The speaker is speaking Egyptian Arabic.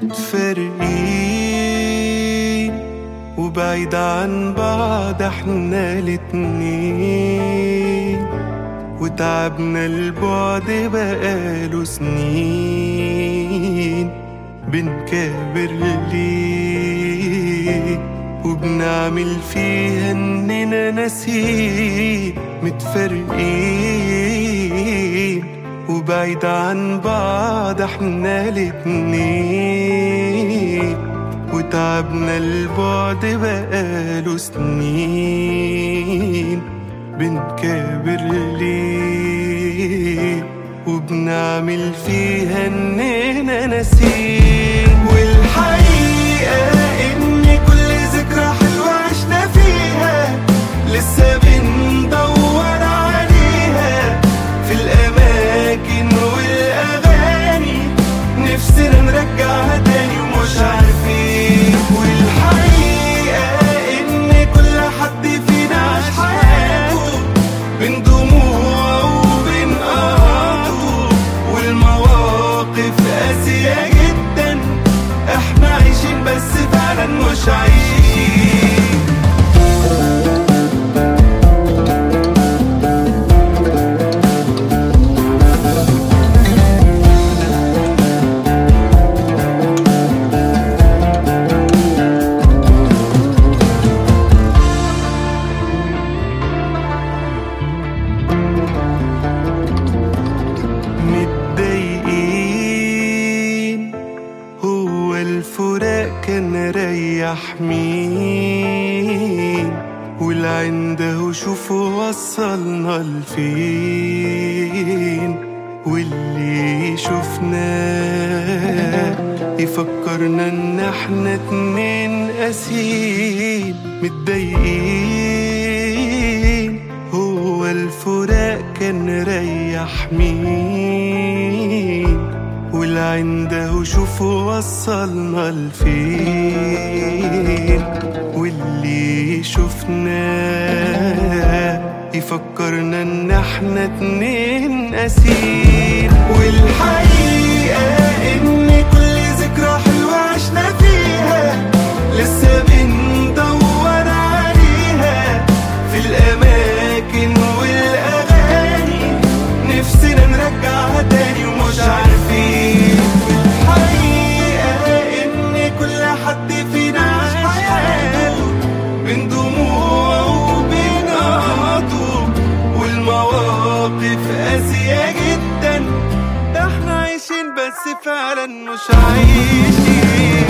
متفرقين وبعيد عن بعض احنا الاتنين وتعبنا البعد بقاله سنين بنكابر ليه وبنعمل فيها اننا ناسيين متفرقين وبعيد عن بعض احنا الاتنين وتعبنا البعد بقاله سنين بنكابر ليه وبنعمل فيها اننا ناسين والحقيقة ان كل ذكرى حلوة عشنا فيها لسه بندور عليها في الاماكن والاغاني نفسنا نرجعها تاني ومش عارفين والحقيقة ان كل حد فينا عاش حياته بين دموع وبين قهره والمواقف قاسية جدا احنا عايشين بس فعلا مش عايشين متضايقين هو الفراق كان ريح مين والعنده شوفوا وصلنا لفين واللي شفناه يفكرنا ان احنا اتنين قاسيين متضايقين هو الفراق كان ريح مين والعنده شوفوا وصلنا لفين واللي شفناه يفكرنا ان احنا اتنين قاسيين والحقيقة ان كل ذكرى حلوة عشنا فيها لسه بندور عليها في الاماكن والاغاني نفسنا نرجعها تاني ومش عارفين الحقيقة ان كل حد فينا عاش حياته بين دموع وبين قهره والمواقف قاسية جدا احنا عايشين بس فعلا مش عايشين